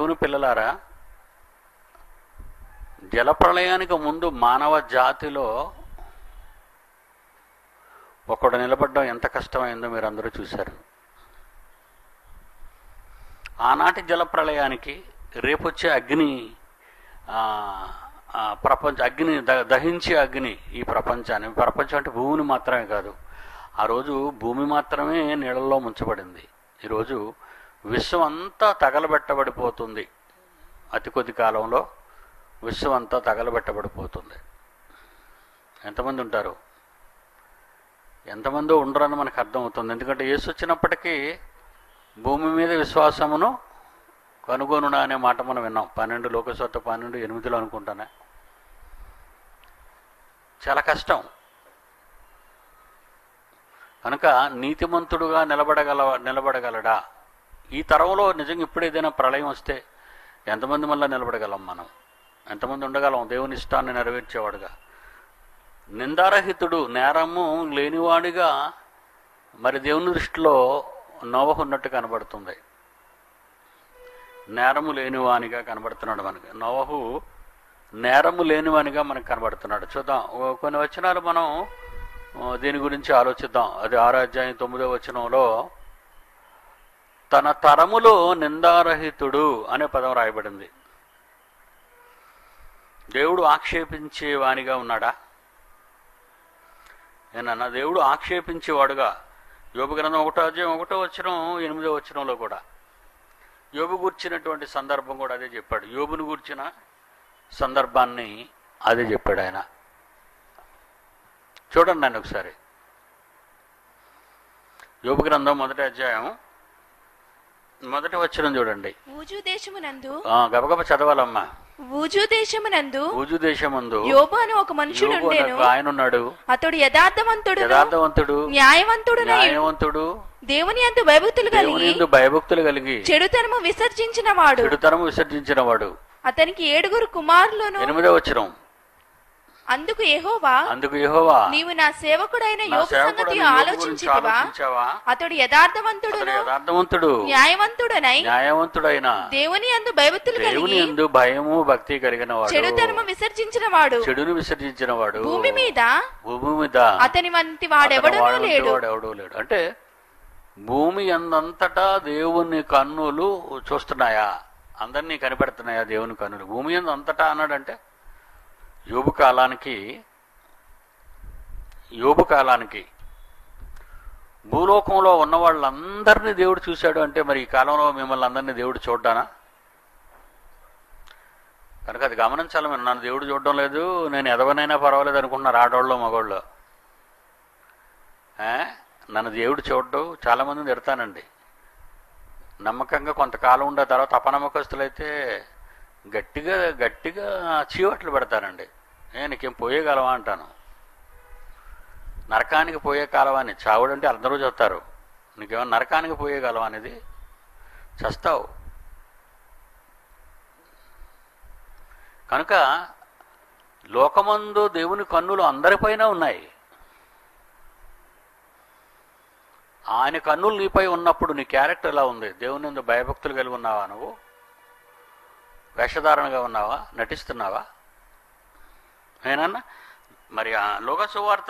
దేవుని పిల్లలారా జలప్రళయానికి ముందు మానవ జాతిలో ఒకడు నిలబడడం ఎంత కష్టమైందో మీరు అందరూ చూశారు ఆనాటి జలప్రళయానికి రేపొచ్చే అగ్ని ఆ, ఆ, ప్రపంచ అగ్ని ద- దహించే అగ్ని ఈ ప్రపంచాన్ని ప్రపంచం అంటే భూమిని మాత్రమే కాదు ఆ రోజు భూమి మాత్రమే నీళ్ళల్లో ముంచబడింది ఈరోజు విశ్వం అంతా తగలబెట్టబడిపోతుంది అతి కొద్ది కాలంలో విశ్వం అంతా తగలబెట్టబడిపోతుంది ఎంతమంది ఉంటారు ఎంతమందో ఉండరని మనకు అర్థమవుతుంది ఎందుకంటే యేసు వచ్చినప్పటికీ భూమి మీద విశ్వాసమును కనుగొనునా అనే మాట మనం విన్నాం పన్నెండు లోకసత్వ పన్నెండు ఎనిమిదిలో అనుకుంటానే చాలా కష్టం కనుక నీతిమంతుడుగా నిలబడగల నిలబడగలడా ఈ తరంలో నిజంగా ఇప్పుడు ఏదైనా ప్రళయం వస్తే ఎంతమంది మళ్ళీ నిలబడగలం మనం ఎంతమంది ఉండగలం దేవుని ఇష్టాన్ని నెరవేర్చేవాడుగా నిందారహితుడు నేరము లేనివాడిగా మరి దేవుని దృష్టిలో నోవహు ఉన్నట్టు కనబడుతుంది నేరము లేనివానిగా కనబడుతున్నాడు మనకి నోవహు నేరము లేనివానిగా మనకు కనబడుతున్నాడు చూద్దాం ఓ కొన్ని వచనాలు మనం ఆ, దీని గురించి ఆలోచిద్దాం అది ఆరో అధ్యాయం తొమ్మిదో వచనంలో తన తరములో నిందారహితుడు అనే పదం రాయబడింది దేవుడు ఆక్షేపించే వానిగా ఉన్నాడా ఏనన్నా దేవుడు ఆక్షేపించేవాడుగా యోబు గ్రంథం ఒకటో అధ్యాయం ఒకటో వచనం ఎనిమిదో వచనంలో కూడా యోబు గూర్చినటువంటి సందర్భం కూడా అదే చెప్పాడు యోబును గూర్చిన సందర్భాన్ని అదే చెప్పాడు ఆయన చూడండి నన్ను ఒకసారి యోబు గ్రంథం మొదటి అధ్యాయం మొదటి వచనం చూడండి ఊజు దేశమునందు ఆ, గబగబ చదవాలమ్మా ఊజు దేశమునందు ఊజు దేశమందు యోబు అని ఒక యోబు మనుషుడుండెను అనే ఆయన ఉన్నాడు అతడు యథార్థవంతుడు యథార్థవంతుడు న్యాయవంతుడునై న్యాయవంతుడు దేవుని అందు భయభక్తులు దేవుని కలిగి యందు భయభక్తులు కలిగి చెడుతనము విసర్జించిన వాడు చెడుతనము విసర్జించిన వాడు అతనికి ఏడుగురు కుమారులను ఎనిమిదో వచ్చిన అందుకు యెహోవా అందుకు యెహోవా నీవు నా సేవకుడైన నా యోబు సేవకుడు సంగతి యోబు గురించి ఆలోచించితివా ఆలోచించావా అతడు అతడు యథార్థవంతుడును యథార్థవంతుడు న్యాయవంతుడనై న్యాయవంతుడైన దేవుని అందు భయభక్తులు దేవుని కలిగి ఎందు భయము భక్తి కలిగిన వాడు చెడుతనము విసర్జించిన వాడు చెడును విసర్జించిన వాడు భూమి మీద భూమి మీద అతని వంటి వాడెవడనూ అతడు లేడు వాడు ఎవడూ లేడు అంటే భూమి అందంతటా దేవుని కన్నులు చూస్తున్నాయా అందరినీ కనిపెడుతున్నాయా దేవుని కన్నులు భూమి ఎందు అంతటా అన్నాడంటే యోబు కాలానికి యోబు కాలానికి భూలోకంలో ఉన్న వాళ్ళందరినీ దేవుడు చూశాడు అంటే మరి ఈ కాలంలో మిమ్మల్ని అందరినీ దేవుడు చూడ్డానా కనుక అది గమనించాలి మీరు నన్ను దేవుడు చూడడం లేదు నేను ఎదవనైనా పర్వాలేదు అనుకుంటున్నారు ఆడవాళ్ళు మగవాళ్ళు ఏ? నన్ను దేవుడు చూడడం చాలామందిని తిడతానండి నమ్మకంగా కొంతకాలం ఉండే తర్వాత అపనమ్మకస్తులైతే గట్టిగా గట్టిగా చీవట్లు పెడతానండి ఏ నీకేం పోయేగలవా అంటాను నరకానికి పోయే కాలం అని చావుడంటే అందరూ చెప్తారు నీకేమో నరకానికి పోయేగలవా అనేది చస్తావు కనుక లోకమందు దేవుని కన్నులు అందరిపైన ఉన్నాయి ఆయన కన్నులు నీపై ఉన్నప్పుడు నీ క్యారెక్టర్ ఎలా ఉంది దేవుని ఎందు భయభక్తులు కలిగి ఉన్నావా నువ్వు వేషధారణగా ఉన్నావా నటిస్తున్నావా నేనన్నా మరి ఆ లోకసు వార్త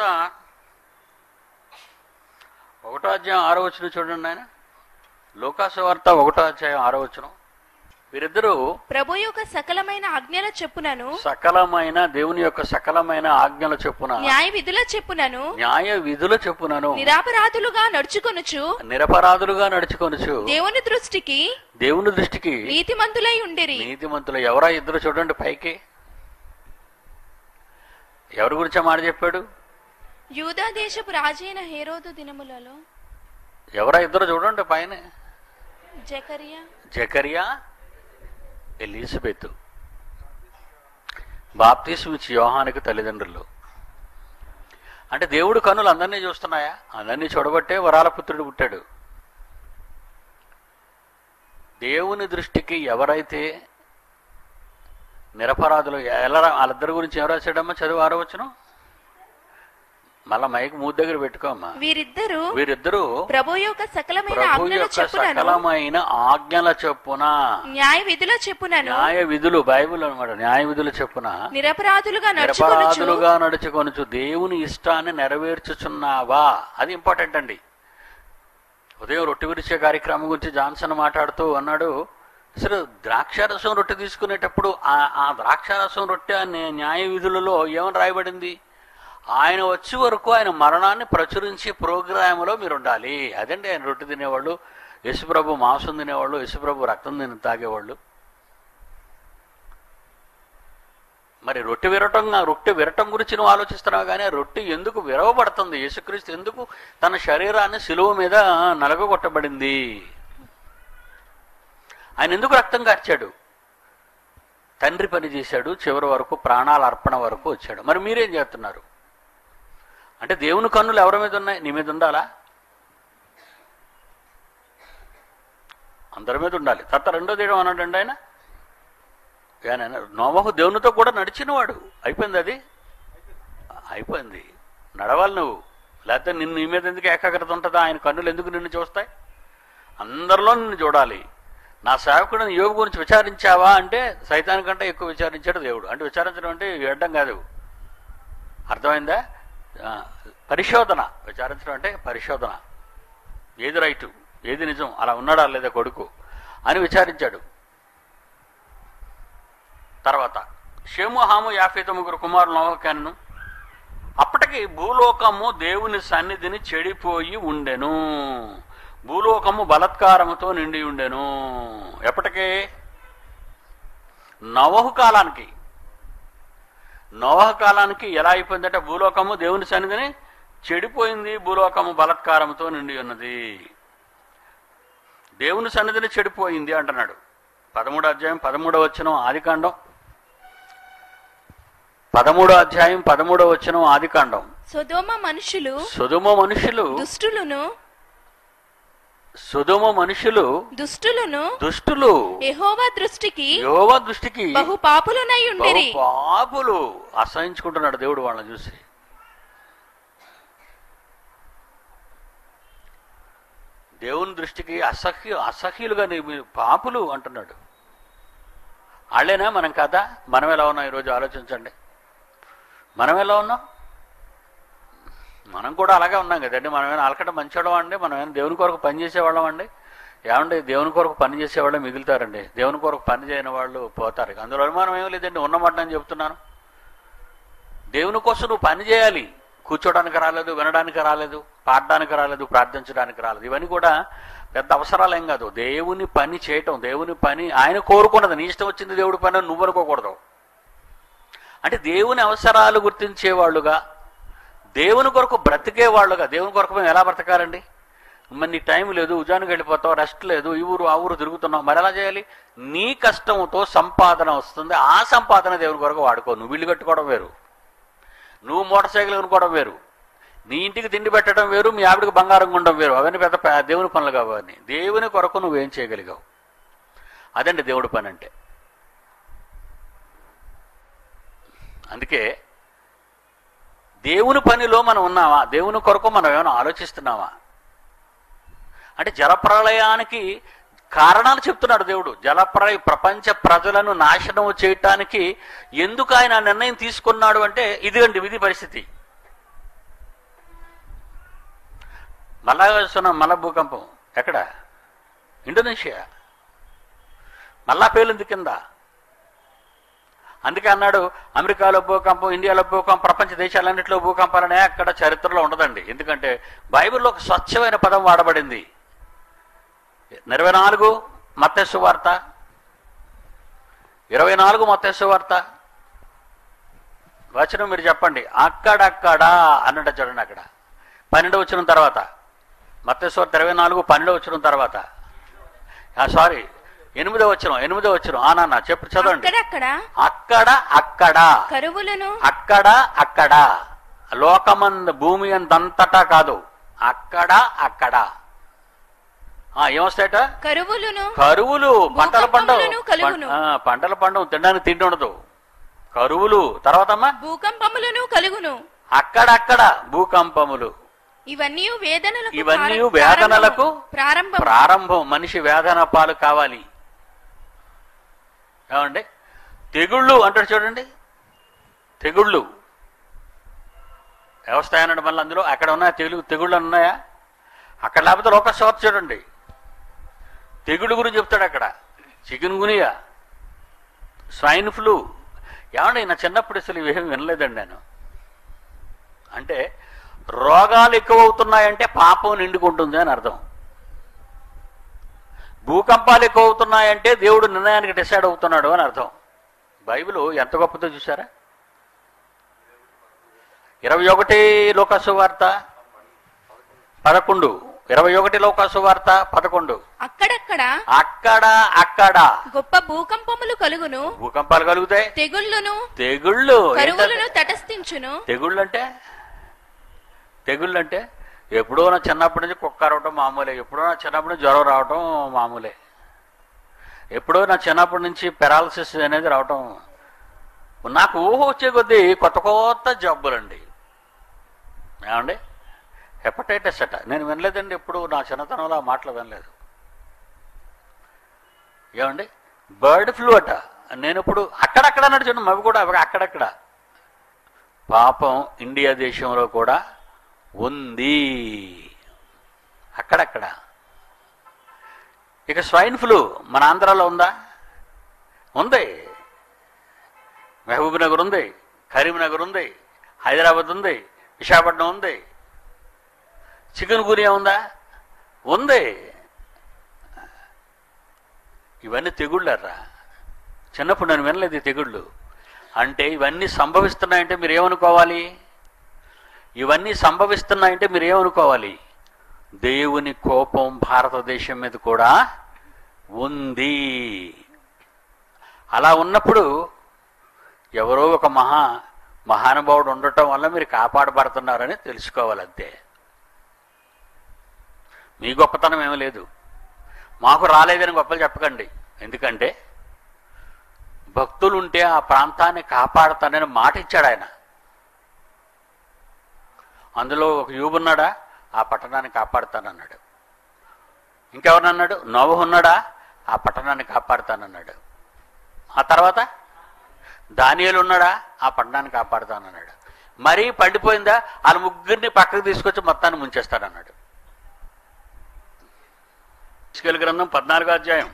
ఒకటో అధ్యాయం ఆరో వచ్చిన చూడండి ఆయన లోకాసు వార్త ఒకటో అధ్యాయం ఆరో వచ్చిన వీరిద్దరూ ప్రభు యొక్క సకలమైన ఆజ్ఞల చెప్పునను సకలమైన దేవుని యొక్క సకలమైన ఆజ్ఞల చెప్పున న్యాయ విధుల చెప్పునను న్యాయ విధుల చెప్పునను నిరాపరాధులుగా నడుచుకొనుచు నిరపరాధులుగా నడుచుకొనుచు దేవుని దృష్టికి దేవుని దృష్టికి నీతిమంతులై ఉండిరి నీతిమంతులు ఎవరా ఇద్దరు చూడండి పైకి ఎవరి గురించి ఆ మాట చెప్పాడు యూదా దేశపు రాజైన హేరోదు దినములలో ఎవరా ఇద్దరు చూడండి పైన జకరియా జకరియా ఎలిజబెత్ బాప్తీసం ఇచ్చి యోహానికి తల్లిదండ్రులు అంటే దేవుడు కన్నులు అందరినీ చూస్తున్నాయా అందరినీ చూడబట్టే వరాల పుత్రుడు పుట్టాడు దేవుని దృష్టికి ఎవరైతే నిరపరాధులు ఎలా వాళ్ళిద్దరి గురించి ఎవరు రాశాడమ్మా చదువు ఆరో వచ్చును మళ్ళా మైక్ మూడు దగ్గర పెట్టుకోమ్మా వీరిద్దరూ వీరిద్దరూ ప్రభు యొక్క సకలమైన ప్రభు ఆజ్ఞల యొక్క చెప్పునను సకలమైన ఆజ్ఞల చొప్పున న్యాయ విధుల చెప్పునను న్యాయ విధులు బైబిల్ అనమాట న్యాయ విధుల చొప్పున నిరపరాధులుగా నడుచుకొనుచు నిరపరాధులుగా నడుచుకొనుచు దేవుని ఇష్టాన్ని నెరవేర్చుచున్నావా అది ఇంపార్టెంట్ అండి ఉదయం రొట్టె విరిచే కార్యక్రమం గురించి జాన్సన్ మాట్లాడుతూ అన్నాడు అసలు ద్రాక్షారసం రొట్టె తీసుకునేటప్పుడు ఆ ఆ ద్రాక్షారసం రొట్టె అనే న్యాయ విధులలో ఏమని రాయబడింది ఆయన వచ్చే వరకు ఆయన మరణాన్ని ప్రచురించే ప్రోగ్రాంలో మీరు ఉండాలి అదండి ఆయన రొట్టె తినేవాళ్ళు యశుప్రభు మాంసం తినేవాళ్ళు యశుప్రభు రక్తం తిని తాగేవాళ్ళు మరి రొట్టె విరటం రొట్టె విరటం గురించి నువ్వు ఆలోచిస్తున్నావు కానీ ఆ రొట్టె ఎందుకు విరవబడుతుంది యేసుక్రీస్తు ఎందుకు తన శరీరాన్ని సిలువ మీద నలగొట్టబడింది ఆయన ఎందుకు రక్తం కార్చాడు తండ్రి పని చేశాడు చివరి వరకు ప్రాణాల అర్పణ వరకు వచ్చాడు మరి మీరేం చేస్తున్నారు అంటే దేవుని కన్నులు ఎవరి మీద ఉన్నాయి నీ మీద ఉండాలా అందరి మీద ఉండాలి తర్వాత రెండో తీయడం అన్నాడండి ఆయన ఆయన నోమహు దేవునితో కూడా నడిచినవాడు అయిపోయింది అది అయిపోయింది నడవాలి నువ్వు లేకపోతే నిన్ను నీ మీద ఎందుకు ఏకాగ్రత ఉంటుందా ఆయన కన్నులు ఎందుకు నిన్ను చూస్తాయి అందరిలో నిన్ను చూడాలి నా సేవకుడిని యోగు గురించి విచారించావా అంటే సైతాని కంటే ఎక్కువ విచారించాడు దేవుడు అంటే విచారించడం అంటే ఎడ్డం కాదు అర్థమైందా ఆ, పరిశోధన విచారించడం అంటే పరిశోధన ఏది రైటు ఏది నిజం అలా ఉన్నాడా లేదా కొడుకు అని విచారించాడు తర్వాత షేము హాము యాఫీత ముగ్గురు కుమారులు నోహకాను అప్పటికి భూలోకము దేవుని సన్నిధిని చెడిపోయి ఉండెను భూలోకము బలత్కారముతో నిండి ఉండెను ఎప్పటికే నవహు కాలానికి నోహ కాలానికి ఎలా అయిపోయిందంటే భూలోకము దేవుని సన్నిధిని చెడిపోయింది భూలోకము బలత్కారంతో నిండి ఉన్నది దేవుని సన్నిధిని చెడిపోయింది అంటున్నాడు పదమూడో అధ్యాయం పదమూడో వచ్చిన ఆదికాండం పదమూడో అధ్యాయం పదమూడో వచ్చిన ఆదికాండం సొదోమ మనుషులు సుధుమ మనుషులు దుష్టులను సుధుమ మనుషులు దుష్టులను దుష్టులు యెహోవా దృష్టికి యోవ దృష్టికి బహు పాపులనై బహు ఉండిరి పాపులు అసహించుకుంటున్నాడు దేవుడు వాళ్ళని చూసి దేవుని దృష్టికి అసహ్య అసహ్యులుగా నీ- మీరు పాపులు అంటున్నాడు వాళ్ళేనా మనం కదా మనం ఎలా ఉన్నాం ఈరోజు ఆలోచించండి మనం ఎలా ఉన్నాం మనం కూడా అలాగే ఉన్నాం కదండి మనం ఏమైనా అలకట మంచివాళ్ళం అండి మనం ఏమైనా దేవుని కొరకు పని చేసేవాళ్ళం అండి ఏమండి దేవుని కొరకు పని చేసేవాళ్ళే మిగులుతారండి దేవుని కొరకు పని చేయని వాళ్ళు పోతారు అందులో అనుమానం ఏం లేదండి ఉన్నమాట అని చెప్తున్నాను దేవుని కోసం నువ్వు పని చేయాలి కూర్చోడానికి రాలేదు వినడానికి రాలేదు పాడడానికి రాలేదు ప్రార్థించడానికి రాలేదు ఇవన్నీ కూడా పెద్ద అవసరాలు ఏం కాదు దేవుని పని చేయటం దేవుని పని ఆయన కోరుకున్నది నీ ఇష్టం వచ్చింది దేవుడి పని అని నువ్వు అనుకోకూడదు అంటే దేవుని అవసరాలు గుర్తించేవాళ్ళుగా దేవుని కొరకు బ్రతికే వాళ్ళుగా దేవుని కొరకు మేము ఎలా బ్రతకాలండి మరి నీ టైం లేదు ఉద్యానికి వెళ్ళిపోతావు రెస్ట్ లేదు ఈ ఊరు ఆ ఊరు తిరుగుతున్నావు మరి ఎలా చేయాలి నీ కష్టంతో సంపాదన వస్తుంది ఆ సంపాదన దేవుని కొరకు వాడుకో నువ్వు ఇల్లు కట్టుకోవడం వేరు నువ్వు మోటార్ సైకిల్ కొనుక్కోవడం వేరు నీ ఇంటికి తిండి పెట్టడం వేరు మీ ఆవిడకి బంగారం కొనడం వేరు అవన్నీ పెద్ద ప- దేవుని పనులు కావని దేవుని కొరకు నువ్వేం చేయగలిగావు అదండి దేవుడి పని అంటే అందుకే దేవుని పనిలో మనం ఉన్నామా దేవుని కొరకు మనం ఏమైనా ఆలోచిస్తున్నామా అంటే జలప్రళయానికి కారణాలు చెప్తున్నాడు దేవుడు జలప్రళయ ప్రపంచ ప్రజలను నాశనం చేయటానికి ఎందుకు ఆయన ఆ నిర్ణయం తీసుకున్నాడు అంటే ఇదిగండి విధి పరిస్థితి మళ్ళా వస్తున్నాం మళ్ళా భూకంపం ఎక్కడ ఇండోనేషియా మళ్ళా పేలింది కింద అందుకే అన్నాడు అమెరికాలో భూకంపం ఇండియాలో భూకంపం ప్రపంచ దేశాలన్నింటిలో భూకంపాలనే అక్కడ చరిత్రలో ఉండదండి ఎందుకంటే బైబిల్లో ఒక స్వచ్ఛమైన పదం వాడబడింది ఇరవై నాలుగు మత్స్సు వార్త ఇరవై నాలుగు మత్స్సు వార్త వచనం మీరు చెప్పండి అక్కడక్కడ అన్నట్టు చూడండి అక్కడ పన్నెండు వచ్చిన తర్వాత మత్స్సు వార్త ఇరవై నాలుగు పన్నెండు వచ్చిన తర్వాత సారీ ఎనిమిదో వచ్చిన ఎనిమిదో వచ్చిన ఆ నాన్న చెప్పు చదవండి అక్కడక్కడ అక్కడ అక్కడ కరువులను అక్కడ అక్కడ లోకమంద భూమి అందంతటా కాదు అక్కడ అక్కడ ఆ, ఏమొస్తాయట కరువులను కరువులు పంటల పండవు భూకంపములను కలుగును. పం- ఆ, పంటల పండవు తినడానికి తిండి ఉండదు కరువులు తర్వాత అమ్మా భూకంపములను కలుగును అక్కడక్కడ భూకంపములు ఇవన్నీ వేదనలకు ఇవన్నీ ప్రారం- వేదనలకు ప్రారంభం ప్రారంభం మనిషి వేదన పాలు కావాలి ఏమండి తెగుళ్ళు అంటాడు చూడండి తెగుళ్ళు వ్యవస్థ మళ్ళీ అందులో అక్కడ ఉన్నాయా తెగులు తెగుళ్ళు ఉన్నాయా అక్కడ లేకపోతే లోకసోత చూడండి తెగుళ్ళు గురించి చెప్తాడు అక్కడ చికెన్ గునియా స్వైన్ ఫ్లూ ఏమండి నా చిన్నప్పుడు అసలు ఇవేమి వినలేదండి నేను అంటే రోగాలు ఎక్కువ అవుతున్నాయంటే పాపం నిండుకుంటుంది అని అర్థం భూకంపాలు ఎక్కువ అవుతున్నాయంటే దేవుడు నిర్ణయానికి డిసైడ్ అవుతున్నాడు అని అర్థం బైబిల్ ఎంత గొప్పదో చూసారా ఇరవై ఒకటి లోకాసు వార్త పదకొండు ఇరవై ఒకటి లోకాసు వార్త పదకొండు అక్కడక్కడ అక్కడ అక్కడ గొప్ప భూకంపములు కలుగును భూకంపాలు కలుగుతాయి తెగుళ్ళును తెగుళ్ళు కరువులను ఏంటది? తటస్థించును తెగుళ్ళు అంటే తెగుళ్ళు అంటే ఎప్పుడో నా చిన్నప్పటి నుంచి కుక్క రావటం మామూలే ఎప్పుడో నా చిన్నప్పటి నుంచి జ్వరం రావటం మామూలే ఎప్పుడో నా చిన్నప్పటి నుంచి పెరాలసిస్ అనేది రావటం నాకు ఊహ వచ్చే కొద్దీ కొత్త కొత్త జబ్బులండి ఏమండి హెపటైటిస్ అట నేను వినలేదండి ఎప్పుడు నా చిన్నతనంలో ఆ మాటలు వినలేదు ఏమండి బర్డ్ ఫ్లూ అట నేను ఇప్పుడు అక్కడక్కడ అన్నాడు చూడండి మవి కూడా అవి అక్కడక్కడ పాపం ఇండియా దేశంలో కూడా ఉంది అక్కడక్కడ ఇక స్వైన్ ఫ్లూ మన ఆంధ్రాలో ఉందా ఉంది మహబూబ్ నగర్ ఉంది కరీంనగర్ ఉంది హైదరాబాద్ ఉంది విశాఖపట్నం ఉంది చికెన్ గురియా ఉందా ఉంది ఇవన్నీ తెగుళ్ళరా చిన్నప్పుడు నేను వినలేదు ఈ తెగుళ్ళు అంటే ఇవన్నీ సంభవిస్తున్నాయంటే మీరు ఏమనుకోవాలి ఇవన్నీ సంభవిస్తున్నాయంటే మీరు ఏమనుకోవాలి దేవుని కోపం భారతదేశం మీద కూడా ఉంది అలా ఉన్నప్పుడు ఎవరో ఒక మహా మహానుభావుడు ఉండటం వల్ల మీరు కాపాడబడుతున్నారని తెలుసుకోవాలి అంతే మీ గొప్పతనం ఏమీ లేదు మాకు రాలేదని గొప్పలు చెప్పకండి ఎందుకంటే భక్తులుంటే ఆ ప్రాంతాన్ని కాపాడతానని మాట ఇచ్చాడు ఆయన అందులో ఒక యూబున్నాడా ఆ పట్టణాన్ని కాపాడుతానన్నాడు ఇంకెవరన్నాడు నోవహు ఉన్నాడా ఆ పట్టణాన్ని కాపాడుతానన్నాడు ఆ తర్వాత దానియేలు ఉన్నాడా ఆ పట్టణాన్ని కాపాడుతానన్నాడు మరీ పండిపోయిందా వాళ్ళ ముగ్గురిని పక్కకు తీసుకొచ్చి మొత్తాన్ని ముంచేస్తాడన్నాడు ఇస్కేల్ గ్రంథం పద్నాలుగో అధ్యాయం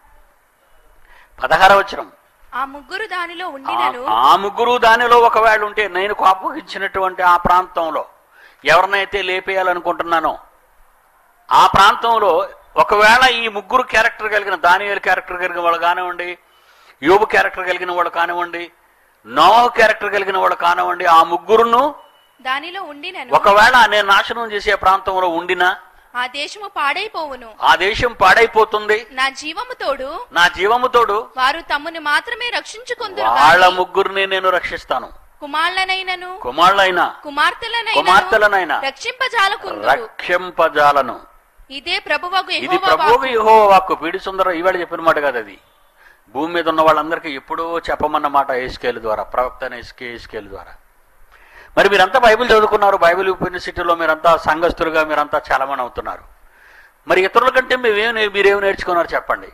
పదహార వచనం ఆ ముగ్గురు దానిలో ఉండినను ఆ- ఆ ముగ్గురు దానిలో ఒకవేళ ఉంటే నేను కోపగించినటువంటి ఆ ప్రాంతంలో ఎవరినైతే లేపేయాలనుకుంటున్నానో ఆ ప్రాంతంలో ఒకవేళ ఈ ముగ్గురు క్యారెక్టర్ కలిగిన దానియేలు క్యారెక్టర్ కలిగిన వాళ్ళు కానివ్వండి యోబు క్యారెక్టర్ కలిగిన వాళ్ళు కానివ్వండి నోహు క్యారెక్టర్ కలిగిన వాళ్ళు కానివ్వండి ఆ ముగ్గురును దానిలో ఉండినను ఒకవేళ నేను నాశనం చేసే ప్రాంతంలో ఉండినా ఆ దేశము పాడైపోవును ఆ దేశం పాడైపోతుంది నా జీవము తోడు నా జీవముతోడు వారు తమ్ముని మాత్రమే రక్షించుకొందురు వాళ్ళ గాని ముగ్గురిని నేను రక్షిస్తాను కుమారులనైనను కుమారులైనా కుమార్తెలనైనా కుమార్తెలనైనా రక్షింపజాలకుందురు రక్షింపజాలను ఇదే ప్రభువగు ఇది యెహోవా ప్రభువుకు వాక్కు. యహో వాక్కు పీడి సుందరం ఈవేళ చెప్పిన మాట కాదు అది భూమి మీద ఉన్న వాళ్ళందరికీ ఎప్పుడూ చెప్పమన్న మాట ఏస్కేల్ ద్వారా ప్రవక్త అనే ఎస్కే ఏస్కేల్ ద్వారా మరి మీరంతా బైబిల్ చదువుకున్నారు బైబిల్ యూనివర్సిటీలో మీరంతా సంఘస్థులుగా మీరంతా చాలామంది అవుతున్నారు మరి ఇతరుల కంటే మేమేం నే- మీరేం నేర్చుకున్నారు చెప్పండి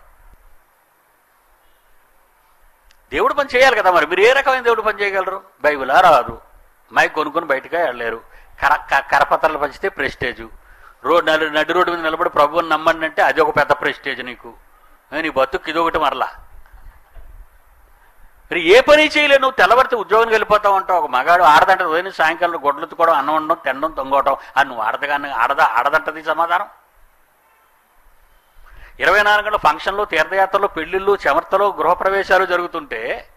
దేవుడు పని చేయాలి కదా మరి మీరు ఏ రకమైన దేవుడు పని చేయగలరు బైబిలా రాదు మైక్ కొనుక్కొని బయటగా వెళ్ళలేరు కర క- కరపత్రాలు పంచితే ప్రెస్టేజు రోడ్ నడు నడి రోడ్డు మీద నిలబడి ప్రభువుని నమ్మండి అంటే అది ఒక పెద్ద ప్రెస్టేజ్ నీకు ఏ, నీ బతుకు ఇదొకటి మరలా మరి ఏ పని చేయలేవు నువ్వు తెల్లబడితే ఉద్యోగానికి వెళ్ళిపోతావు అంటావు ఒక మగాడు ఆడదంట ఉదయం సాయంకాలం గొడ్లు కూడా అన్నం వండడం తినడం తొంగవటం అది నువ్వు ఆడదగానే ఆడద ఆడదంటది సమాధానం ఇరవై నాలుగు గంటల ఫంక్షన్లు తీర్థయాత్రలు పెళ్లిళ్ళు చెమర్తలు గృహప్రవేశాలు జరుగుతుంటే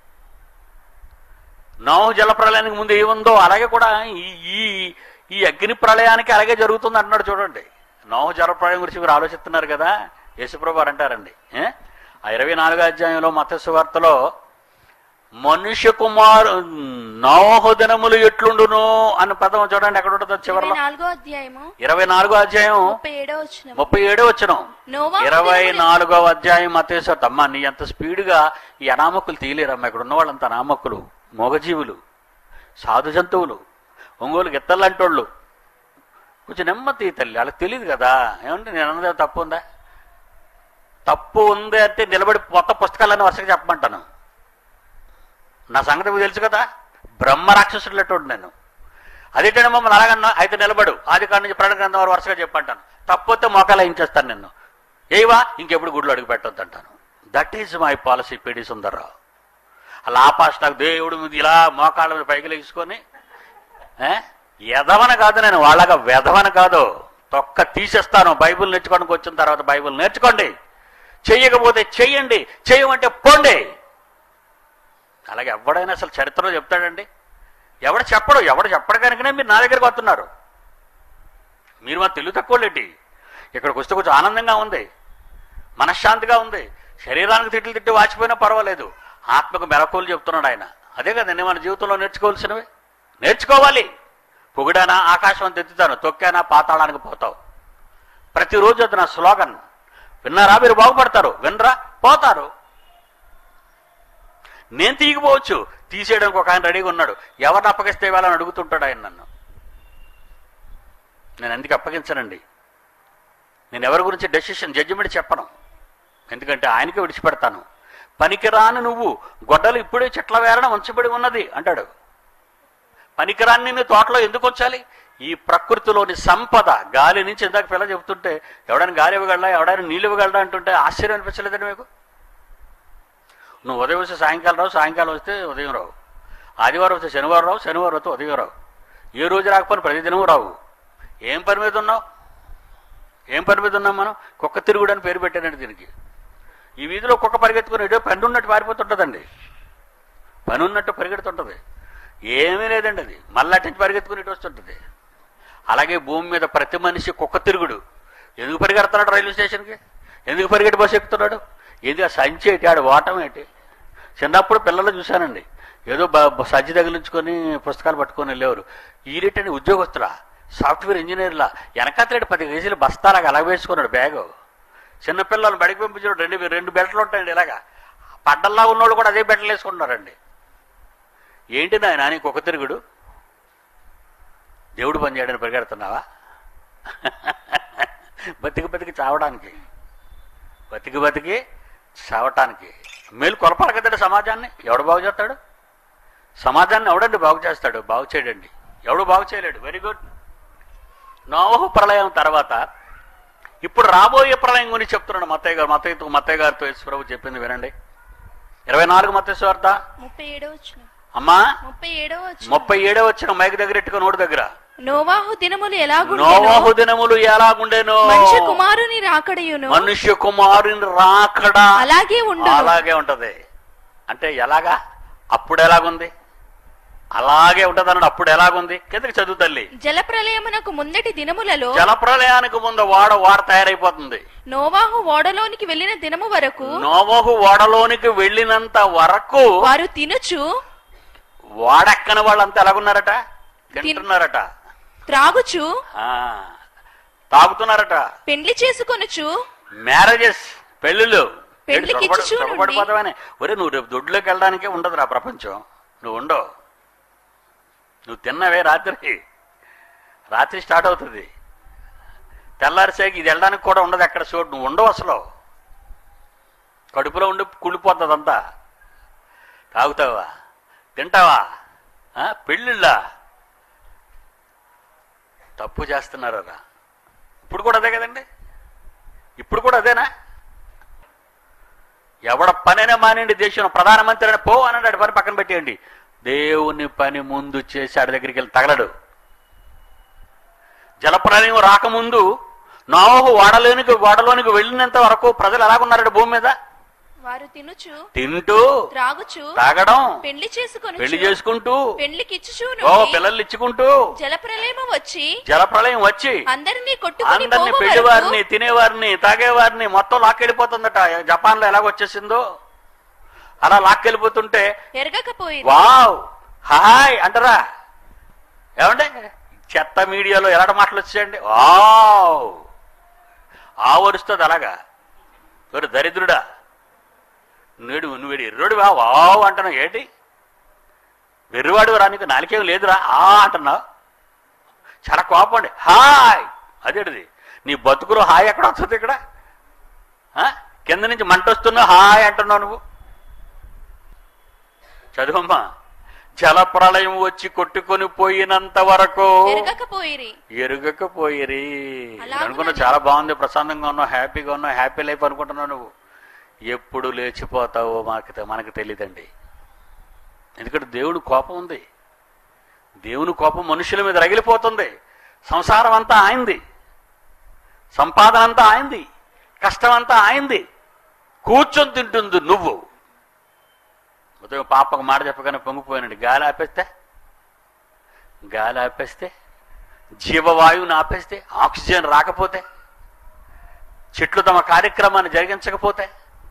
నోహు జల ప్రళయానికి ముందు ఏముందో అలాగే కూడా ఈ ఈ ఈ అగ్ని ప్రళయానికి అలాగే జరుగుతుంది అంటున్నాడు చూడండి నోహు జల ప్రళయం గురించి మీరు ఆలోచిస్తున్నారు కదా యేసుప్రభు వారు అంటారండి ఏ? ఆ ఇరవై నాలుగో అధ్యాయంలో మత్స్య వార్తలో మనుష్య కుమారు నోహు దినములు ఎట్లుండును అన్న పదం చూడండి ఎక్కడ ఉంటుందో ఇరవై చివరిలో నాలుగో అధ్యాయము ఇరవై నాలుగో అధ్యాయం ముప్పై ఏడో వచ్చిన ముప్పై ఏడో వచ్చినాం నోవా ఇరవై నాలుగవ అధ్యాయం మతేశ్వర అమ్మా నీ అంత స్పీడ్గా ఈ అనామకులు తీయలేరమ్మా ఇక్కడ ఉన్న వాళ్ళంత అనామకులు మోగజీవులు సాధు జంతువులు ఒంగోలు గిత్తలు వాళ్ళు కొంచెం నెమ్మది తల్లి వాళ్ళకి తెలియదు కదా ఏమంటే నేను అన్నదే తప్పు ఉందా తప్పు ఉంది అంటే నిలబడి కొత్త పుస్తకాలన్నీ వరుసగా చెప్పమంటాను నా సంగతి మీకు తెలుసు కదా బ్రహ్మ రాక్షసుడు అటువంటి నేను అదేంటంటే మమ్మల్ని అలాగన్నా అయితే నిలబడు ఆది కాడి నుంచి ప్రణయ గ్రంథం వారు వరుసగా చెప్పంటాను తప్పితే మోకాలు వేయించేస్తాను నిన్ను ఏవా ఇంకెప్పుడు గుడ్లు అడుగు పెట్టొద్దు అంటాను that is my policy PD Sundarrao అలా ఆపాస్ నాకు దేవుడు మీద ఇలా మోకాళ్ళ మీద పైకి లేచుకొని ఏ? ఎదవన కాదు నేను వాళ్ళగా వెధవన కాదు తొక్క తీసేస్తాను బైబిల్ నేర్చుకోవడానికి వచ్చిన తర్వాత బైబిల్ నేర్చుకోండి చెయ్యకపోతే చెయ్యండి చెయ్యమంటే పోండి అలాగే ఎవడైనా అసలు చరిత్రలో చెప్తాడండి ఎవడు చెప్పడు ఎవడు చెప్పడు కనుకనే మీరు నా దగ్గరికి వస్తున్నారు మీరు మా తెలుగు తక్కువలేంటి ఇక్కడికి వస్తే కొంచెం ఆనందంగా ఉంది మనశ్శాంతిగా ఉంది శరీరానికి తిట్లు తిట్టి వాచిపోయినా పర్వాలేదు ఆత్మకు మెలకువలు చెప్తున్నాడు ఆయన అదే కదండి మన జీవితంలో నేర్చుకోవాల్సినవి నేర్చుకోవాలి పొగిడానా ఆకాశం అంత ఎత్తుతాను తొక్కానా పాతాళానికి పోతావు ప్రతిరోజు అది నా స్లోగన్ విన్నారా మీరు బాగుపడతారు వినరా పోతారు నేను తీయకపోవచ్చు తీసేయడానికి ఒక ఆయన రెడీగా ఉన్నాడు ఎవరిని అప్పగిస్తే వెళ్ళని అడుగుతుంటాడు ఆయన నన్ను నేను ఎందుకు అప్పగించనండి నేను ఎవరి గురించి డెసిషన్ జడ్జిమెంట్ చెప్పను ఎందుకంటే ఆయనకే విడిచిపెడతాను పనికిరాని నువ్వు గొడ్డలు ఇప్పుడే చెట్ల వేరణ ఉంచబడి ఉన్నది అంటాడు పనికిరాని నిన్ను తోటలో ఎందుకు ఉంచాలి ఈ ప్రకృతిలోని సంపద గాలి నుంచి ఇందాక పిల్ల చెబుతుంటే ఎవడైనా గాలి ఇవ్వగలడా ఎవడైనా నీళ్ళు ఇవ్వగలడా అంటుంటే ఆశ్చర్యం అనిపించలేదండి మీకు నువ్వు ఉదయం వస్తే సాయంకాలం రావు సాయంకాలం వస్తే ఉదయం రావు ఆదివారం వస్తే శనివారం రావు శనివారం వస్తే ఉదయం రావు ఏ రోజు రాకపోయినా ప్రతిదినం రావు ఏం పని మీద ఉన్నావు ఏం పని మీద ఉన్నాం మనం కుక్క తిరుగుడు అని పేరు పెట్టానండి దీనికి ఈ వీధిలో కుక్క పరిగెత్తుకుని ఏదో పని ఉన్నట్టు పారిపోతుంటుందండి పని ఉన్నట్టు పరిగెడుతుంటుంది ఏమీ లేదండి అది మళ్ళీ అటు నుంచి పరిగెత్తుకుని ఇటు వస్తుంటుంది అలాగే భూమి మీద ప్రతి మనిషి కుక్క తిరుగుడు ఎందుకు పరిగెడుతున్నాడు రైల్వే స్టేషన్కి ఎందుకు పరిగెట్టి బస్సు ఎక్కుతున్నాడు ఏది ఆ సంచి ఏంటి ఆడు ఓటం ఏంటి చిన్నప్పుడు పిల్లలు చూశానండి ఏదో బ- బ- సంచి తగిలించుకొని పుస్తకాలు పట్టుకొని వెళ్ళేవారు ఈరేటని ఉద్యోగస్తులా సాఫ్ట్వేర్ ఇంజనీర్లా వెనకాతలేడు పది కేజీలు బస్తాలాగా అలా వేసుకున్నాడు బ్యాగు చిన్నపిల్లలు బడికి పంపించాడు రెండు రెండు బెల్ట్లు ఉంటాయండి ఇలాగా పడ్డల్లా ఉన్నోళ్ళు కూడా అదే బెల్ట్లు వేసుకుంటున్నారండి ఏంటి నాయన నీకు ఒక తిరుగుడు దేవుడు పని చేయడానికి పరిగెడుతున్నావా బతికి బతికి చావడానికి బతికి బతికి చావటానికి మేలు కొలపాలి కదండి సమాజాన్ని ఎవడు బాగు చేస్తాడు సమాజాన్ని ఎవడండి బాగు చేస్తాడు బాగు చేయడండి ఎవడు బాగు చేయలేడు వెరీ గుడ్ నోహు ప్రళయం తర్వాత ఇప్పుడు రాబోయే ప్రళయం గురించి చెప్తున్నాడు మత్తయ్య గారు మత్తయ్యతో మత్తయ్య గారితో యేసుప్రభు చెప్పింది వినండి ఇరవై నాలుగు మత్తయ్య వార్త ముప్పై ఏడో వచ్చిన అమ్మా ముప్పై ఏడో వచ్చిన ముప్పై ఏడో వచ్చిన మైక్ దగ్గర ఎట్టుకో నోటి దగ్గర నోవాహు దినములు ఎలాగుండెనో నోవాహు దినములు ఎలాగుండేనో మనుష్య కుమారుని రాకడయును మనుష్య కుమారుని రాకడా అలాగే ఉండు అలాగే ఉంటది అంటే ఎలాగా అప్పుడు ఎలాగుంది అలాగే ఉంటది అన్నాడు అప్పుడు ఎలాగుంది కిందకి చదువు తల్లి జలప్రలయమునకు ముందటి దినములలో జలప్రలయానికి ముందు వాడ వాడ తయారైపోతుంది నోవాహు ఓడలోనికి వెళ్ళిన దినము వరకు నోవహు ఓడలోనికి వెళ్ళినంత వరకు వారు తినుచు వాడెక్కని వాళ్ళంతా ఎలాగున్నారట తింటున్నారట త్రాగుచు ఆ, తాగుతున్నారట పెండ్లి చేసుకొనుచు మ్యారేజెస్ పెళ్ళిళ్ళు పెళ్ళికి ఏంటి ఇచ్చి చూడండి. సుఖపడిపోతావని ఒరే నువ్వు రేపు దొడ్లోకి వెళ్ళడానికే ఉండదు రా ప్రపంచం నువ్వు ఉండవు నువ్వు తిన్నవే రాత్రి రాత్రి స్టార్ట్ అవుతుంది తెల్లారిసేకి ఇది వెళ్ళడానికి కూడా ఉండదు ఎక్కడ చోటు నువ్వు ఉండవు అసలు కడుపులో ఉండి కుళ్ళిపోతుంది అంతా తాగుతావా తింటావా ఆ, పెళ్ళిళ్ళా తప్పు చేస్తున్నారా ఇప్పుడు కూడా అదే కదండి ఇప్పుడు కూడా అదేనా ఎవడ పనైనా మానేయండి దేశంలో ప్రధానమంత్రి అయినా పో అన్నాడు ఆడి పని పక్కన పెట్టేయండి దేవుని పని ముందు చేసి ఆడి దగ్గరికి వెళ్ళి తగలడు జలప్రలయం రాకముందు నోవహు వాడలోనికి వాడలోనికి వెళ్ళినంత వరకు ప్రజలు ఎలాగున్నారట భూమి మీద వారు తినుచు తింటూ త్రాగుచు తాగడం పెండ్లి చేసుకొని పెళ్లి చేసుకుంటూ పెండ్లికిచ్చుచు ఓ పిల్లలు ఇచ్చుకుంటూ జలప్రలయము వచ్చి జలప్రలయం వచ్చి అందరినీ కొట్టుకుని అందరిని పోవు పెళ్లివారిని వరకు తినేవారిని తాగేవారిని మొత్తం లాక్కెళ్ళిపోతుందట జపాన్ లో ఎలాగొచ్చేసిందో అలా లాక్కెళ్ళిపోతుంటే ఎరగకపోయింది వావ్ హాయ్ అంటారా ఏమండి చెత్త మీడియాలో ఎలాంటి మాటలు వచ్చాయండి వావ్ ఆవరుస్తుంది అలాగా ఎవరు దరిద్రుడా నేడు నువ్వు ఎర్రుడివా వావ్ అంటున్నావు ఏంటి వెర్రివాడు రా నీకు నాలుకేం లేదురా ఆ అంటున్నావు చాలా కోపం అండి హాయ్ అదేంటిది నీ బతుకులో హాయ్ ఎక్కడ వస్తుంది ఇక్కడ ఆ? కింద నుంచి మంట వస్తున్నా హాయ్ అంటున్నావు నువ్వు చదువమ్మా జల ప్రళయం వచ్చి కొట్టుకొని పోయినంత వరకు ఎరగకపోయిరి ఎరుగకపోయిరి అలాగునని- అనుకున్నా చాలా బాగుంది ప్రశాంతంగా ఉన్నావు హ్యాపీగా ఉన్నావు హ్యాపీ లైఫ్ అనుకుంటున్నావు నువ్వు ఎప్పుడు లేచిపోతావో మాకు మనకు తెలియదండి ఎందుకంటే దేవుడు కోపం ఉంది దేవుని కోపం మనుషుల మీద రగిలిపోతుంది సంసారం అంతా ఆయింది సంపాదన అంతా ఆయింది కష్టం అంతా ఆయింది కూర్చొని తింటుంది నువ్వు ఉదయం పాపకు మాట చెప్పగానే పొంగిపోయినండి గాలి ఆపేస్తే గాలి ఆపేస్తే జీవవాయువుని ఆపేస్తే ఆక్సిజన్ రాకపోతే చెట్లు తమ కార్యక్రమాన్ని జరిగించకపోతే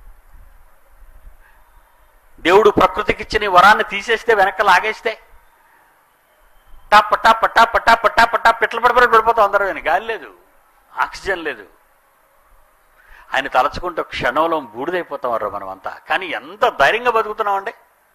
దేవుడు ప్రకృతికి ఇచ్చిన ఈ వరాన్ని తీసేస్తే వెనక్కి లాగేస్తే టప్ టప్ టప్ టప్ టప్ టప్ పిట్ల పడిపడి పడిపోతాం అందరూ కానీ గాలి లేదు ఆక్సిజన్ లేదు ఆయన తలచుకుంటే క్షణంలో బూడిదైపోతాం మనం అంతా కానీ ఎంత ధైర్యంగా బతుకుతున్నామండి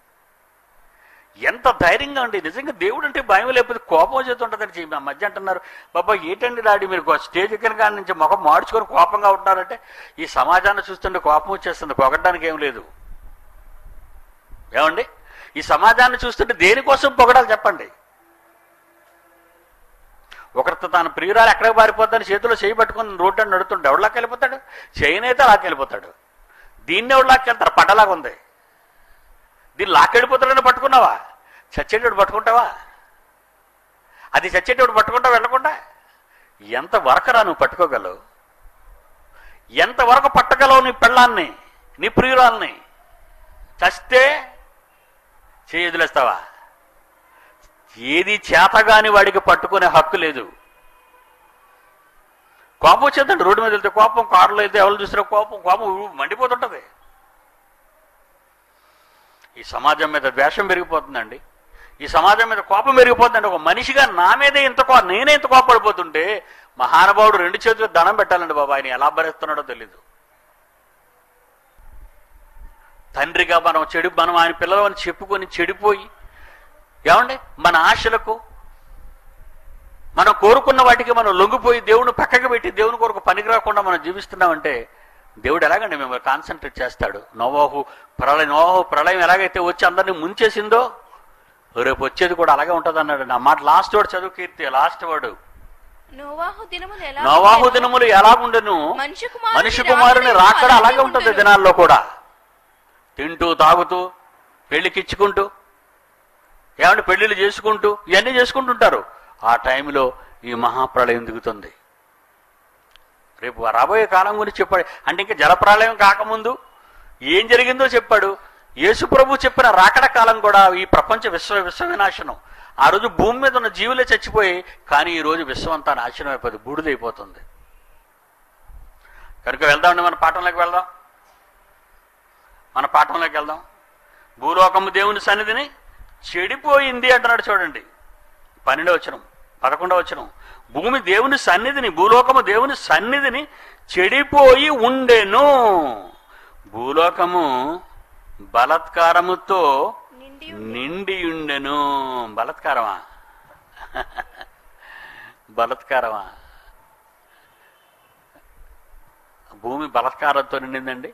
ఎంత ధైర్యంగా ఉండి నిజంగా దేవుడు అంటే భయం లేకపోతే కోపం వచ్చేస్తుంటుందని చెప్పి ఆ మధ్య అంటున్నారు బాబా ఏంటండి డాడీ మీరు గో- స్టేజ్ ఎక్కిన కాడి నుంచి ముఖం మార్చుకొని కోపంగా ఉంటున్నారంటే ఈ సమాజాన్ని చూస్తుంటే కోపం వచ్చేస్తుంది పొగడడానికి ఏం లేదు ఏమండి ఈ సమాజాన్ని చూస్తుంటే దేనికోసం పొగడాలి చెప్పండి ఒకరితో తాను ప్రియురాలు ఎక్కడికి పారిపోద్దని చేతిలో చేయి పట్టుకొని రోడ్డు అని నడుతుంటే ఎవరిలాకి వెళ్ళిపోతాడు చేయనైతే లాక్కి వెళ్ళిపోతాడు దీన్ని ఎవరు లాక్కెళ్తారు పడ్డలాగా ఉంది దీన్ని లాక్కెళ్ళిపోతాడని పట్టుకున్నావా చచ్చేటోడు పట్టుకుంటావా అది చచ్చేటోడు పట్టుకుంటా వెళ్ళకుండా ఎంత వరకరా నువ్వు పట్టుకోగలవు ఎంతవరకు పట్టగలవు నీ పెళ్ళాన్ని నీ ప్రియురాల్ని చస్తే చేయి వదిలేస్తావా ఏది చేతగాని వాడికి పట్టుకునే హక్కు లేదు కోపం వచ్చేదండి రోడ్డు మీద వెళ్తే కోపం కారులో వెళ్తే ఎవరు చూసినా కోపం కోపం మండిపోతుంటది ఈ సమాజం మీద ద్వేషం పెరిగిపోతుందండి ఈ సమాజం మీద కోపం పెరిగిపోతుందండి ఒక మనిషిగా నా మీదే ఇంత కో నేనే ఇంత కోపడిపోతుంటే మహానుభావుడు రెండు చేతులు దండం పెట్టాలండి బాబా ఆయన ఎలా భరిస్తున్నాడో తెలీదు తండ్రిగా మనం చెడు మనం ఆయన పిల్లలు అని చెప్పుకొని చెడిపోయి ఏమండి మన ఆశలకు మనం కోరుకున్న వాటికి మనం లొంగిపోయి దేవుని పక్కకు పెట్టి దేవుని కొరకు పనికి రాకుండా మనం జీవిస్తున్నామంటే దేవుడు ఎలాగండి మిమ్మల్ని కాన్సన్ట్రేట్ చేస్తాడు నోవాహు ప్రళయం నోవాహు ప్రళయం ఎలాగైతే వచ్చి అందరినీ ముంచేసిందో రేపు వచ్చేది కూడా అలాగే ఉంటుంది అన్నాడు నా మాట లాస్ట్ వర్డ్ చదువు కీర్తి లాస్ట్ వర్డ్ నోవాహు దినములు ఎలా నోవాహు ఉండెనో, దినములు ఎలాగుండెను మనిషి కుమారుని మనిషి కుమారుని రాకడ రాకడ అలాగే అలాగే ఉంటుంది ఉండును. దినాల్లో కూడా తింటూ తాగుతూ పెళ్లికిచ్చుకుంటూ ఏమంటే పెళ్లిళ్ళు చేసుకుంటూ ఇవన్నీ చేసుకుంటుంటారు ఆ టైంలో ఈ మహాప్రళయం దిగుతుంది రేపు రాబోయే కాలం గురించి చెప్పాడు అంటే ఇంకా జలప్రళయం కాకముందు ఏం జరిగిందో చెప్పాడు యేసు ప్రభు చెప్పిన రాకడ కాలం కూడా ఈ ప్రపంచ విశ్వ విశ్వ వినాశనం ఆ రోజు భూమి మీద ఉన్న జీవులే చచ్చిపోయి కానీ ఈ రోజు విశ్వం అంతా నాశనం అయిపోతుంది బూడిదైపోతుంది కనుక వెళ్దామండి మన పాఠంలోకి వెళ్దాం మన పాఠంలోకి వెళ్దాం భూలోకము దేవుని సన్నిధిని చెడిపోయింది అంటున్నాడు చూడండి పన్నెండవ వచనం పదకొండవ వచనం భూమి దేవుని సన్నిధిని భూలోకము దేవుని సన్నిధిని చెడిపోయి ఉండెను భూలోకము బలత్కారముతో నిండి నిండి ఉండెను బలత్కారమా బలత్కారమా భూమి బలత్కారంతో నిండిందండి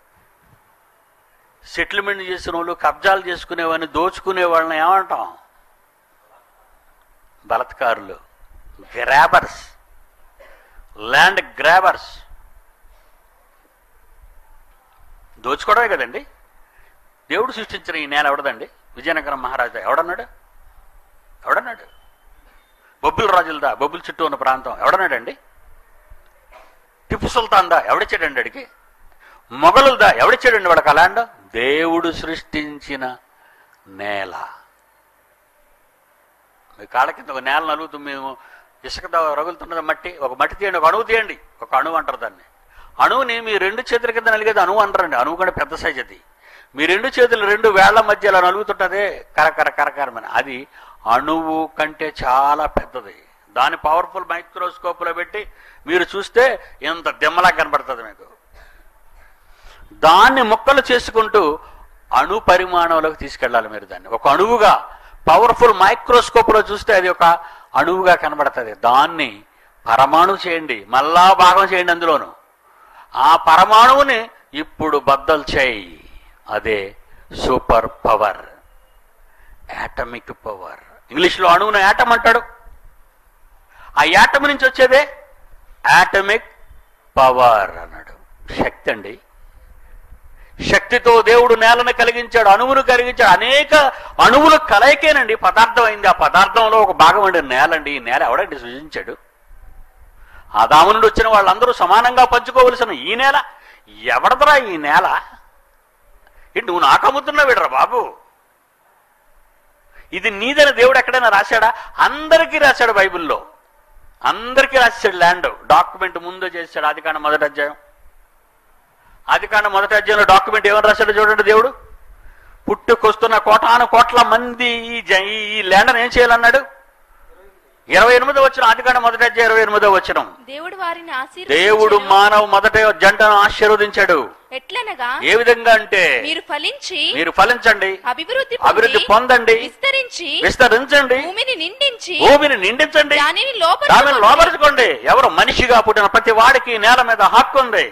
సెటిల్మెంట్ చేసిన వాళ్ళు కబ్జాలు చేసుకునేవాడిని దోచుకునే వాళ్ళని ఏమంటాం బలత్కారులు గ్రాబర్స్ ల్యాండ్ గ్రాబర్స్ దోచుకోవడమే కదండి దేవుడు సృష్టించిన ఈ నేల ఎవడదండి విజయనగరం మహారాజా ఎవడన్నాడు ఎవడన్నాడు బొబ్బుల రాజులదా బొబ్బుల చుట్టూ ఉన్న ప్రాంతం ఎవడన్నాడండి టిప్పు సుల్తాన్దా ఎవడిచ్చాడండి అడిగి మొఘలుదా ఎవడిచ్చాడండి వాడికి ఆ ల్యాండ్ దేవుడు సృష్టించిన నేల మీ కాళ్ళ కింద ఒక నేల నలుగుతూ మేము ఇసుక ద- రగులుతున్నది మట్టి ఒక మట్టి తీయండి ఒక అణువు తీయండి ఒక అణువు అంటారు దాన్ని అణువుని మీ రెండు చేతుల కింద నలిగేది అణువు అంటారండి అణువు కంటే పెద్ద సైజ్ అది మీ రెండు చేతులు రెండు వేళ్ల మధ్య అలా నలుగుతుంటదే కరకర కరకరమని అది అణువు కంటే చాలా పెద్దది దాని పవర్ఫుల్ మైక్రోస్కోప్లో పెట్టి మీరు చూస్తే ఇంత దిమ్మలా కనబడుతుంది మీకు దాన్ని ముక్కలు చేసుకుంటూ అణు పరిమాణంలోకి తీసుకెళ్ళాలి మీరు దాన్ని ఒక అణువుగా పవర్ఫుల్ మైక్రోస్కోప్లో చూస్తే అది ఒక అణువుగా కనబడుతుంది దాన్ని పరమాణు చేయండి మళ్ళా భాగం చేయండి అందులోను ఆ పరమాణువుని ఇప్పుడు బద్దలు చేయి అదే సూపర్ పవర్ యాటమిక్ పవర్ ఇంగ్లీష్లో అణువును యాటమ్ అంటాడు ఆ యాటమ్ నుంచి వచ్చేదే యాటమిక్ పవర్ అన్నాడు శక్తి అండి శక్తితో దేవుడు నేలను కలిగించాడు అణువును కలిగించాడు అనేక అణువులు కలయికేనండి పదార్థం అయింది ఆ పదార్థంలో ఒక భాగం అండి నేలండి ఈ నేల ఎవడండి సృజించాడు ఆదాము నుండి వచ్చిన వాళ్ళందరూ సమానంగా పంచుకోవలసిన ఈ నేల ఎవడదరా ఈ నేల ఏంటి నువ్వు నాకు అమ్ముతున్నావు వీడరా బాబు ఇది నీదని దేవుడు ఎక్కడైనా రాశాడా అందరికీ రాశాడు బైబిల్లో అందరికీ రాశాడు ల్యాండ్ డాక్యుమెంట్ ముందు చేశాడు ఆది కాండ మొదటి అధ్యాయం ఆది కాండ మొదటి అధ్యాయంలో డాక్యుమెంట్ ఏమని రాశాడో చూడండి దేవుడు పుట్టుకొస్తున్న కోటాను కోట్ల మంది ఈ జ- ఈ- ఈ ల్యాండ్ని ఏం చేయాలన్నాడు ఇరవై ఎనిమిదో వచ్చిన ఆది కాండ మొదటి అధ్యాయం ఇరవై ఎనిమిదో వచ్చిన దేవుడు వారిని దేవుడు ఆశీర్వదించెను. మానవ మొదట జంటను ఆశీర్వదించాడు ఎట్లనగా ఏ విధంగా అంటే మీరు ఫలించి మీరు ఫలించండి అభివృద్ధి అభివృద్ధి పొంది పొందండి విస్తరించి విస్తరించండి భూమిని నిండించి భూమిని నిండించండి దానిని దానిని లోపల లోపరుచుకోండి ఎవరు మనిషిగా పుట్టిన ప్రతి వాడికి నేల మీద హక్కు ఉంది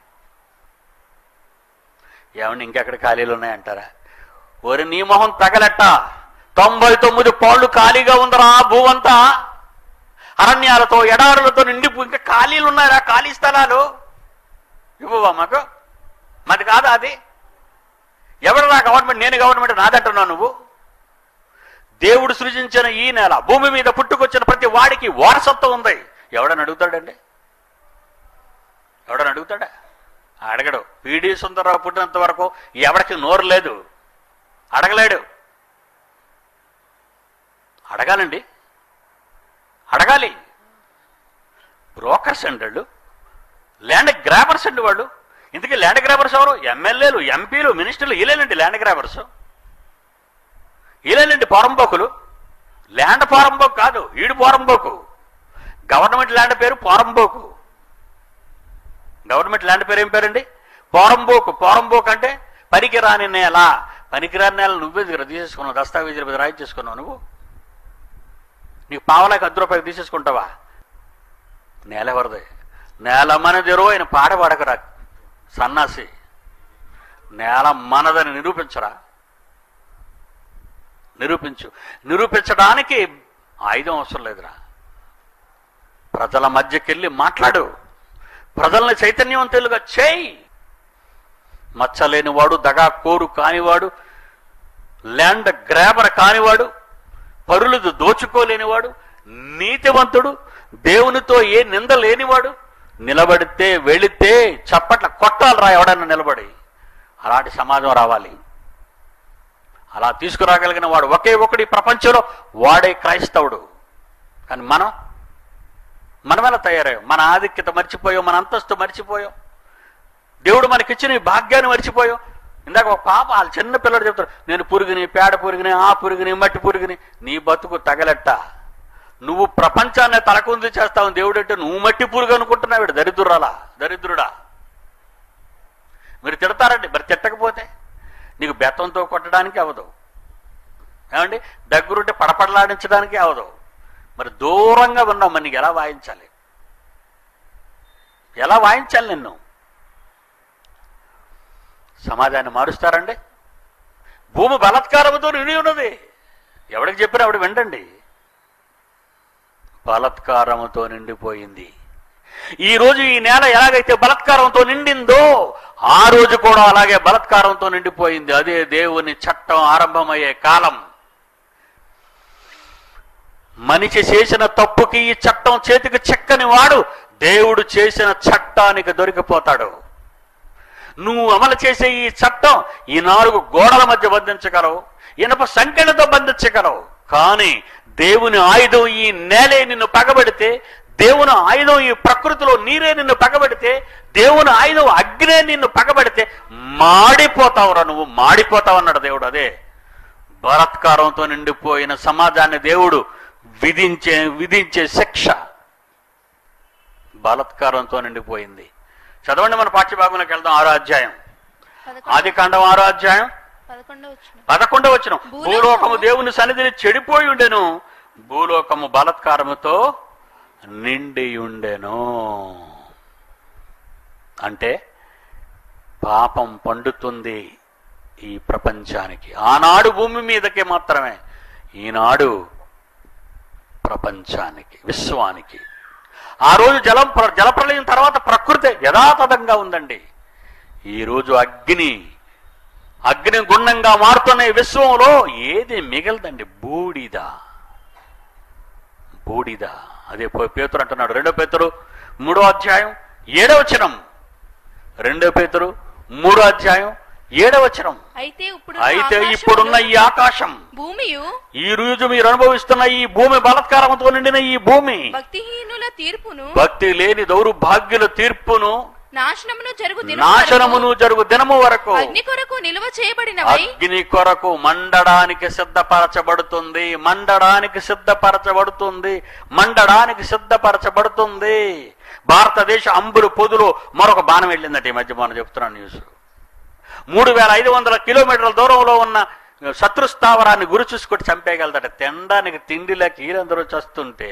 ఏమండి ఇంకెక్కడ ఖాళీలు ఉన్నాయంటారా ఒరి నీ మొహం తగలట్ట తొంభై తొమ్మిది పాళ్ళు ఖాళీగా ఉందరా భూమంతా అరణ్యాలతో ఎడారులతో నిండిపో ఇంకా ఖాళీలు ఉన్నారా ఖాళీ స్థలాలు ఇవ్వవా మాకు మాది కాదా అది ఎవరు నా గవర్నమెంట్ నేను గవర్నమెంట్ నాదంటున్నావు నువ్వు దేవుడు సృజించిన ఈ నేల భూమి మీద పుట్టుకొచ్చిన ప్రతి వాడికి వారసత్వం ఉంది ఎవడని అడుగుతాడండి ఎవడని అడుగుతాడా అడగడు పీడి సుందరరావు పుట్టినంత వరకు ఎవడికి నోరు లేదు అడగలేడు అడగాలండి అడగాలి బ్రోకర్స్ అండి వాళ్ళు ల్యాండ్ గ్రాబర్స్ అండి వాళ్ళు ఇంతకీ ల్యాండ్ గ్రాబర్స్ ఎవరు ఎమ్మెల్యేలు ఎంపీలు మినిస్టర్లు వీలేనండి ల్యాండ్ గ్రాబర్స్ వీలేనండి పోరంబోకులు ల్యాండ్ పోరంబోకు కాదు ఈడు పోరంబోకు గవర్నమెంట్ ల్యాండ్ పేరు పోరంబోకు గవర్నమెంట్ ల్యాండ్ పేరు ఏం పేరండి పోరంబోకు పోరంబోకు అంటే పనికిరాని నేల పనికిరాని నేల నువ్వే దగ్గర తీసేసుకున్నావు దస్తావేజీల మీద రాయి చేసుకున్నావు నువ్వు నీకు పావలాకి అర్ధ రూపాయలు తీసేసుకుంటావా నేల ఎవరిది నేల మనదిరో ఆయన పాట పాడకరా సన్నాసి నేల మనదని నిరూపించరా నిరూపించు నిరూపించడానికి ఆయుధం అవసరం లేదురా ప్రజల మధ్యకెళ్ళి మాట్లాడు ప్రజల్ని చైతన్యవంతులుగా చేయి మచ్చలేనివాడు దగా కోరు కానివాడు ల్యాండ్ గ్రాబర్ కానివాడు పరులు దోచుకోలేనివాడు నీతివంతుడు దేవునితో ఏ నింద లేనివాడు నిలబడితే వెళితే చప్పట్ల కొట్టాలరా ఎవడన్నా నిలబడి అలాంటి సమాజం రావాలి అలా తీసుకురాగలిగిన వాడు ఒకే ఒకటి ఈ ప్రపంచంలో వాడే క్రైస్తవుడు కానీ మనం మనం ఎలా తయారయ్యాం మన ఆధిక్యత మర్చిపోయాం మన అంతస్తు మర్చిపోయాం దేవుడు మనకిచ్చిన ఈ భాగ్యాన్ని మర్చిపోయాం ఇందాక ఒక పాప వాళ్ళ చిన్న పిల్లడు చెప్తారు నేను పురుగుని పేడ పురుగుని ఆ పురుగుని మట్టి పురుగుని నీ బతుకు తగలెట్ట నువ్వు ప్రపంచాన్ని తలకుంది చేస్తావు దేవుడు అంటే నువ్వు మట్టి పురుగు అనుకుంటున్నావు దరిద్రురాలా దరిద్రుడా మీరు తిడతారండి మరి తిట్టకపోతే నీకు బెత్తంతో కొట్టడానికి అవదు ఏమండి దగ్గరుంటే పడపడలాడించడానికి అవదు మరి దూరంగా ఉన్నావు మరి నీకు ఎలా వాయించాలి ఎలా వాయించాలి నిన్ను సమాజాన్ని మారుస్తారండి భూమి బలత్కారంతో నిండి ఉన్నది ఎవడికి చెప్పినా ఆవిడ వినండి బలత్కారముతో నిండిపోయింది ఈ రోజు ఈ నేల ఎలాగైతే బలత్కారంతో నిండిందో ఆ రోజు కూడా అలాగే బలత్కారంతో నిండిపోయింది అదే దేవుని చట్టం ఆరంభమయ్యే కాలం మనిషి చేసిన తప్పుకి ఈ చట్టం చేతికి చెక్కని వాడు దేవుడు చేసిన చట్టానికి దొరికిపోతాడు నువ్వు అమలు చేసే ఈ చట్టం ఈ నాలుగు గోడల మధ్య బంధించగలవు ఇనప సంఖ్యలతో బంధించగలవు కానీ దేవుని ఆయుధం ఈ నేలే నిన్ను పగబడితే దేవుని ఆయుధం ఈ ప్రకృతిలో నీరే నిన్ను పగబడితే దేవుని ఆయుధం అగ్నే నిన్ను పగబడితే మాడిపోతావురా నువ్వు మాడిపోతావు అన్నాడు దేవుడు అదే బలాత్కారంతో నిండిపోయిన సమాజాన్ని దేవుడు విధించే విధించే శిక్ష బలాత్కారంతో నిండిపోయింది చదవండి మన పాఠ్యభాగంలోకి వెళ్దాం ఆరో అధ్యాయం ఆది కాండం ఆరో అధ్యాయం పదకొండో వచ్చిన పదకొండవ వచ్చిన భూలోకము భూలోకము దేవుని సన్నిధిని చెడిపోయి ఉండెను భూలోకము బలత్కారముతో నిండి ఉండెను అంటే పాపం పండుతుంది ఈ ప్రపంచానికి ఆనాడు భూమి మీదకి మాత్రమే ఈనాడు ప్రపంచానికి విశ్వానికి ఆ రోజు జలం ప్ర- జలప్రలయం తర్వాత ప్రకృతి యథాతథంగా ఉందండి ఈరోజు అగ్ని అగ్ని గుండంగా మారుతున్న ఈ విశ్వంలో ఏది మిగలదండి బూడిద బూడిద అదే పో- పేతురు అంటున్నాడు రెండో పేతురు మూడో అధ్యాయం ఏడవచనం రెండో పేతురు మూడో అధ్యాయం ఏడవచనం అయితే ఇప్పుడు అయితే ఇప్పుడున్న ఈ ఆకాశం భూమియు ఈ రోజు మీరు అనుభవిస్తున్న ఈ భూమి బలత్కారంతో నిండిన ఈ భూమి భక్తిహీనుల తీర్పును భక్తి లేని దౌర్భాగ్యుల తీర్పును నాశనమును జరుగు దినము నాశనమును జరుగు దినము వరకు వరకు అగ్ని కొరకు నిలువ చేయబడినవై అగ్ని కొరకు మండడానికి సిద్ధపరచబడుతుంది మండడానికి సిద్ధపరచబడుతుంది మండడానికి సిద్ధపరచబడుతుంది భారతదేశ అంబులు పొదులు మరొక బాణం వెళ్ళిందట ఈ మధ్య మనం చెప్తున్నాను న్యూస్ మూడు వేల ఐదు వందల కిలోమీటర్ల దూరంలో ఉన్న శత్రు స్థావరాన్ని గురి చూసుకొని చంపేయగలదట తినడానికి తిండి లేక వీరందరూ చస్తుంటే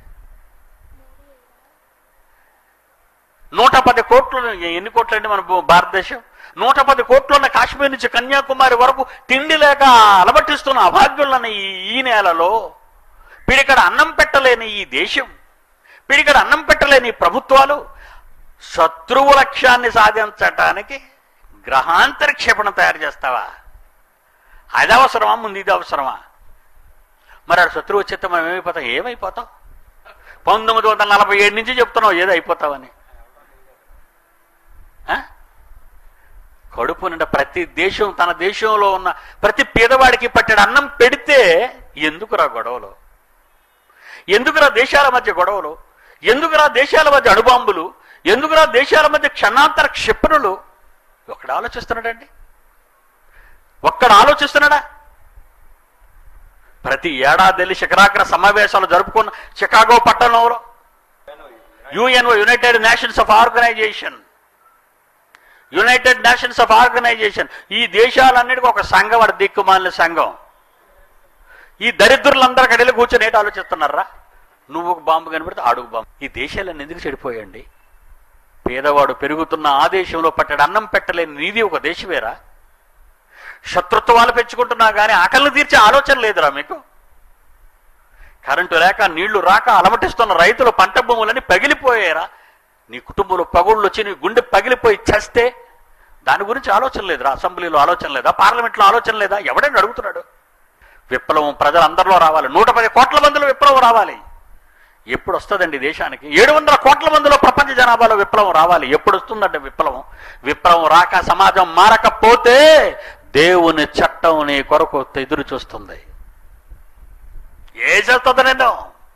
నూట పది కోట్లు ఎన్ని కోట్లు అండి మన భూ- భారతదేశం నూట పది కోట్లు ఉన్న కాశ్మీర్ నుంచి కన్యాకుమారి వరకు తిండి లేక అలబట్టిస్తున్న అభాగ్యులన్న ఈ ఈ నేలలో పిడికడ అన్నం పెట్టలేని ఈ దేశం పిడికడ అన్నం పెట్టలేని ఈ ప్రభుత్వాలు శత్రువు లక్ష్యాన్ని సాధించటానికి గ్రహాంతర క్షేపణ తయారు చేస్తావా అది అవసరమా ముందు ఇది అవసరమా మరి ఆ శత్రువు వచ్చేస్తే మనం ఏమైపోతాం ఏమైపోతాం పంతొమ్మిది వందల నలభై ఏడు నుంచి చెప్తున్నావు ఏదో అయిపోతావని ఆ? కడుపు నిండా ప్రతి దేశం తన దేశంలో ఉన్న ప్రతి పేదవాడికి పట్టెడు అన్నం పెడితే ఎందుకురా గొడవలు ఎందుకురా దేశాల మధ్య గొడవలు ఎందుకురా దేశాల మధ్య అణుబాంబులు ఎందుకురా దేశాల మధ్య క్షణాంతర క్షిపణులు ఒక్కడ ఆలోచిస్తున్నాడండి ఒక్కడ ఆలోచిస్తున్నాడా ప్రతి ఏడాది శిఖరాగ్ర సమావేశాలు జరుపుకున్న చికాగో పట్టణంలో UNO United Nations of organisation United Nations of organisation ఈ దేశాలన్నిటికీ ఒక సంఘం వాడు దిక్కుమాలిన సంఘం ఈ దరిద్రులందరూ అక్కడికి కూర్చొని ఏంటి ఆలోచిస్తున్నారా నువ్వు ఒక బాంబు కనిపెడితే ఆడుగు బాంబు ఈ దేశాలన్నీ ఎందుకు చెడిపోయండి పేదవాడు పెరుగుతున్న ఆ దేశంలో పట్టడు అన్నం పెట్టలేని నీది ఒక దేశమేరా శత్రుత్వాలు పెంచుకుంటున్నా కానీ ఆకలిని తీర్చే ఆలోచన లేదురా మీకు కరెంటు లేక నీళ్లు రాక అలమటిస్తున్న రైతుల పంట భూములని పగిలిపోయారా నీ కుటుంబంలో పగుళ్ళు వచ్చి నీ గుండె పగిలిపోయి చస్తే దాని గురించి ఆలోచన లేదురా అసెంబ్లీలో ఆలోచన లేదా పార్లమెంట్లో ఆలోచన లేదా ఎవడైనా అడుగుతున్నాడు విప్లవం ప్రజలందరిలో రావాలి నూట పది కోట్ల మందిలో విప్లవం రావాలి ఎప్పుడు వస్తుందండి దేశానికి ఏడు వందల కోట్ల మందిలో ప్రపంచ జనాభాలో విప్లవం రావాలి ఎప్పుడు వస్తుందండి విప్లవం విప్లవం రాక సమాజం మారకపోతే దేవుని చట్టం నీ కొరకు ఎదురు చూస్తుంది ఏసేస్తుంది నేను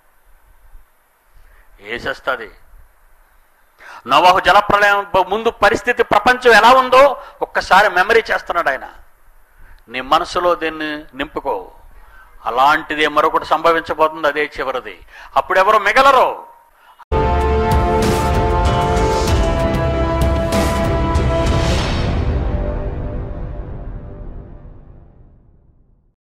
ఏసేస్తుంది నవాహు జలప్రలయం ముందు పరిస్థితి ప్రపంచం ఎలా ఉందో ఒక్కసారి మెమరీ చేస్తున్నాడు ఆయన నీ మనసులో దీన్ని నింపుకో అలాంటిదే మరొకటి సంభవించబోతుంది అదే చివరిది అప్పుడెవరు మిగలరు